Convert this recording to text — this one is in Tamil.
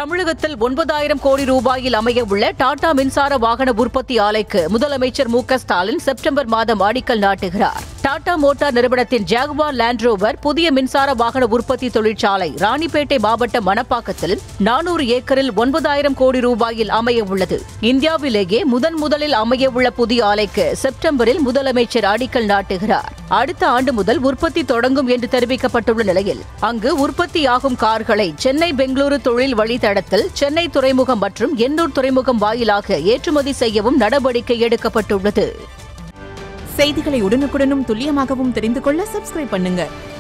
தமிழகத்தில் ஒன்பதாயிரம் கோடி ரூபாயில் அமைய உள்ள டாடா மின்சார வாகன உற்பத்தி ஆலைக்கு முதலமைச்சர் மு க ஸ்டாலின் செப்டம்பர் மாதம் அடிக்கல் நாட்டுகிறார் டாடா மோட்டார் நிறுவனத்தின் ஜாகுவார் லேண்ட் ரோவர் புதிய மின்சார வாகன உற்பத்தி தொழிற்சாலை ராணிப்பேட்டை மாவட்டம் மணப்பாக்கத்தில் நானூறு ஏக்கரில் ஒன்பதாயிரம் கோடி ரூபாயில் அமைய உள்ளது இந்தியாவிலேயே முதன் முதலில் அமைய உள்ள புதிய ஆலைக்கு செப்டம்பரில் முதலமைச்சர் அடிக்கல் நாட்டுகிறார் அடுத்த ஆண்டு முதல் உற்பத்தி தொடங்கும் என்று தெரிவிக்கப்பட்டுள்ள நிலையில் அங்கு உற்பத்தியாகும் கார்களை சென்னை பெங்களூரு தொழில் வழித்தடத்தில் சென்னை துறைமுகம் மற்றும் எண்ணூர் துறைமுகம் வாயிலாக ஏற்றுமதி செய்யவும் நடவடிக்கை எடுக்கப்பட்டுள்ளது செய்திகளை உடனுக்குடனும் துல்லியமாகவும் தெரிந்து கொள்ள சப்ஸ்கிரைப் பண்ணுங்க